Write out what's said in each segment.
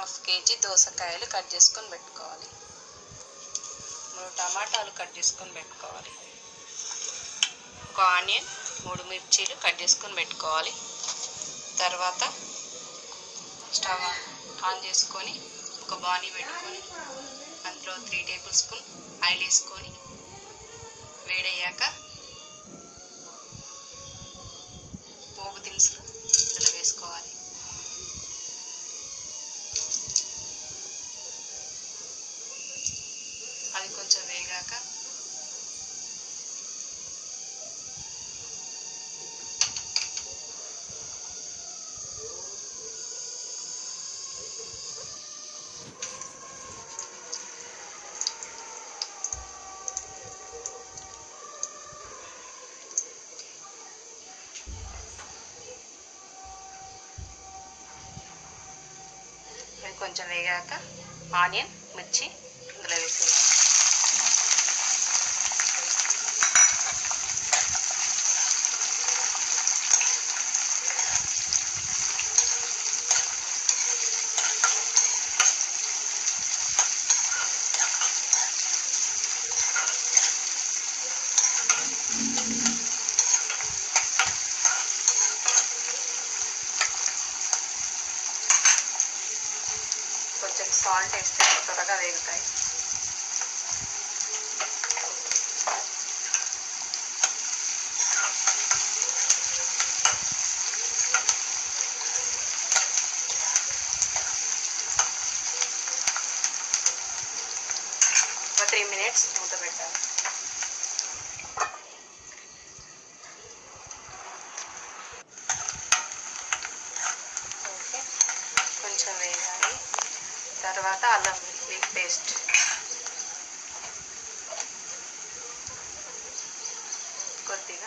Half KG దోసకాయలు cut చేసుకొని పెట్టుకోవాలి మూడు టమాటాలు కట్ చేసుకొని పెట్టుకోవాలి ఒక ఆనియన్ మూడు మిర్చీలు కట్ చేసుకొని పెట్టుకోవాలి తర్వాత స్టవ్ ఆన్ చేసుకొని ఒక బాణీ పెట్టుకొని అందులో త్రీ టేబుల్ స్పూన్ ఆయిల్ వేసుకొని వేడయ్యాక పోపు దినుసులు ఇందులో వేసుకోవాలి అది కొంచెం వేగాక అది కొంచెం వేగాక ఆనియన్ మిర్చి ఇందులో వేసేయాలి కొంచెం సాల్ట్ వేస్తే త్వరగా వేగుతాయి ఒక త్రీ మినిట్స్ మూత పెట్టాలి ఓకే కొంచెం వేయాలి తర్వాత అల్లం వెల్లుల్లి పేస్ట్ కొద్దిగా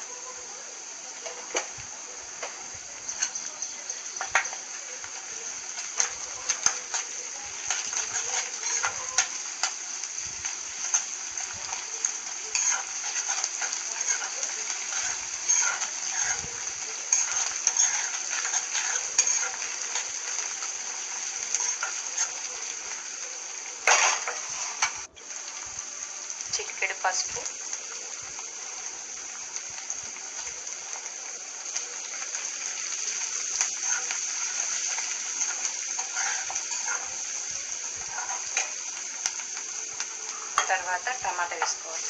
చిటికెడు పసుపు తర్వాత టమాటా వేసుకోవాలి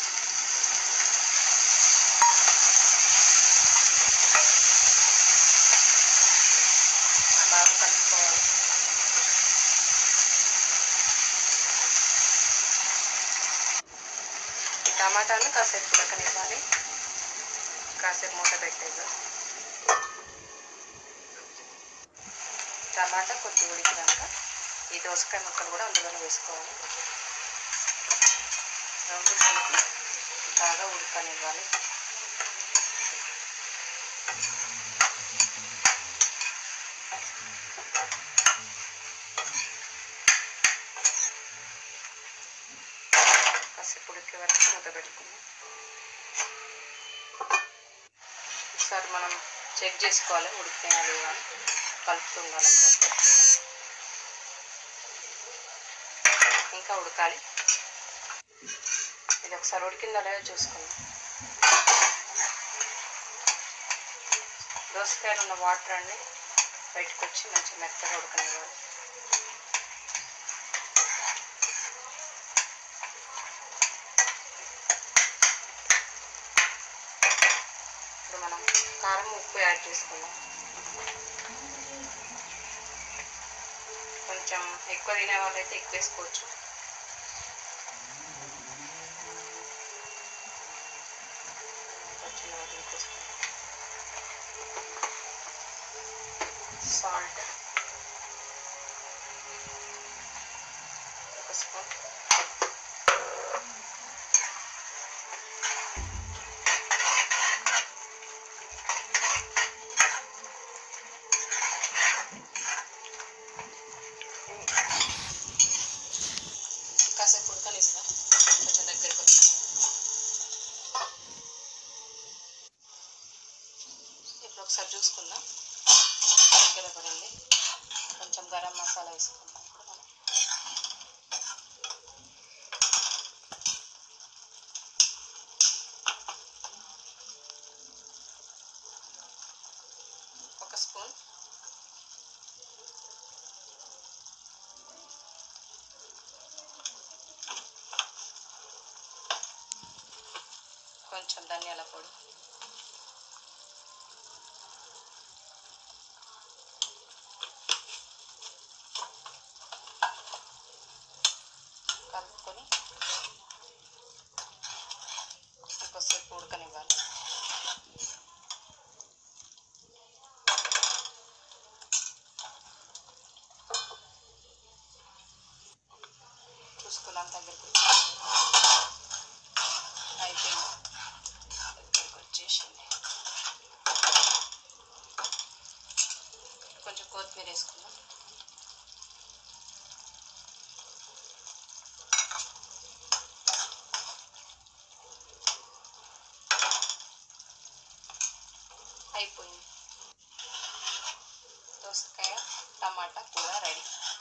బాగా కలుపుకోవాలి ఈ టమాటాను కాసేపు ఉడకనివ్వాలి కాసేపు మూత పెట్టేద్దాం టమాటా కొద్ది ఉడికినాక ఈ దోసకాయ ముక్కలు కూడా అందులోనే వేసుకోవాలి రెండు కలిపి బాగా ఉడకనివ్వాలి కాసేపు ఉడికే వరకు మూత పెట్టుకుందాం ఒకసారి మనం చెక్ చేసుకోవాలి ఉడికినా లేవా అని కలుపుతుండాలి అప్పుడప్పుడు. ఇంకా ఉడకాలి ఇది ఒకసారి ఉడికిందో లేదో చూసుకుందాం దోసకాయలు ఉన్న వాటర్ అన్ని బయటకు వచ్చి మంచిగా మెత్తగా ఉడకనివ్వాలి ఇప్పుడు మనం కారం ఉప్పు యాడ్ చేసుకుందాం కొంచెం ఎక్కువ తినే వాళ్ళైతే ఎక్కువ వేసుకోవచ్చు కొంచెం వదిలిపోసుకుందాం సాల్ట్ ఒక స్పూన్ కాసేపు ఉడకనిస్తా కొంచెం దగ్గరికి వచ్చి ఇప్పుడు ఒకసారి చూసుకుందాం దగ్గర పడింది కొంచెం గరం మసాలా వేసుకుందాం కొంచెం ధనియాల పొడి కలుపుకొని ఇంకొద్దిసేపు ఉడకనివ్వాలి చూసుకున్నాం దగ్గరికి అయిపోయింది దగ్గరికి వచ్చేసింది కొంచెం కొత్తిమీర వేసుకుందాం అయిపోయింది దోసకాయ టమాటా కూర రెడీ